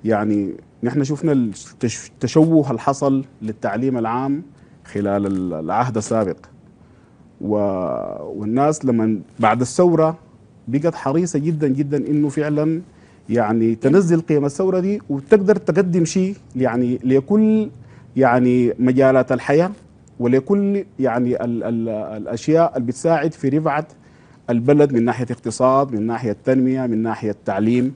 يعني نحن شفنا التش- التشوه اللي حصل للتعليم العام خلال ال- العهد السابق و... والناس لما بعد الثورة بقت حريصة جدا جدا انه فعلا يعني تنزل قيم الثورة دي وتقدر تقدم شيء يعني لكل يعني مجالات الحياة ولكل يعني ال ال الاشياء اللي بتساعد في رفعة البلد من ناحية اقتصاد من ناحية تنمية من ناحية تعليم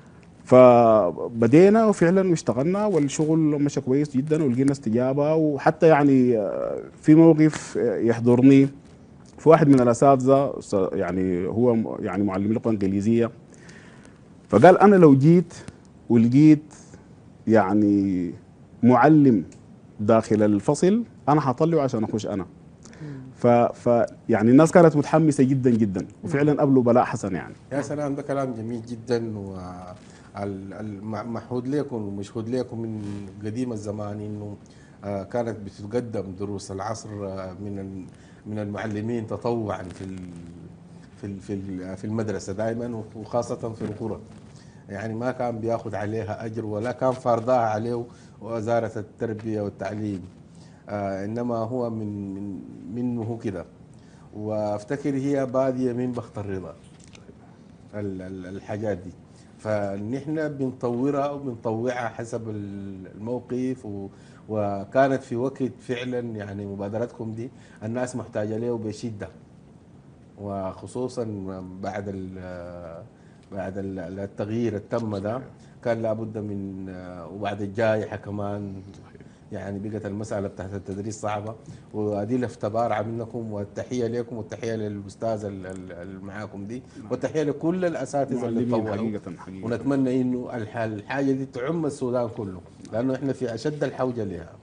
فبدينا وفعلا واشتغلنا والشغل مشى كويس جدا ولقينا استجابه وحتى يعني آه، في موقف آه، يحضرني في واحد من الاساتذه س- يعني هو م- يعني معلم لغه انجليزيه فقال انا لو جيت ولقيت يعني معلم داخل الفصل انا حطلعه عشان اخش انا ف, ف يعني الناس كانت متحمسه جدا جدا وفعلا قبلوا بلاء حسن يعني يا سلام ده كلام جميل جدا و المحود لكم ومشهود لكم من قديم الزمان انه آه، كانت بتقدم دروس العصر آه، من ال- من المعلمين تطوعا في ال- في ال- في ال- في المدرسه دائما وخاصه في القرى يعني ما كان بياخذ عليها اجر ولا كان فرضاها عليه وزاره التربيه والتعليم آه انما هو من من منه هو كده وافتكر هي باديه من بخت الرضا ال- ال- الحاجات دي فنحن بنطورها وبنطوعها حسب ال- الموقف و وكانت في وقت فعلا يعني مبادرتكم دي الناس محتاجه له بشده وخصوصا بعد ال- بعد ال- التغيير التم ده كان لابد من وبعد الجائحه كمان يعني بقت المساله بتاعت التدريس صعبه وادي الافتبار منكم والتحيه لكم والتحيه للاستاذ ال- ال- اللي معاكم دي والتحيه لكل الاساتذه اللي معلمين طوروا حقيقه حقيقه ونتمنى انه الح- الحاجه دي تعم السودان كله لانه احنا في اشد الحوجه لها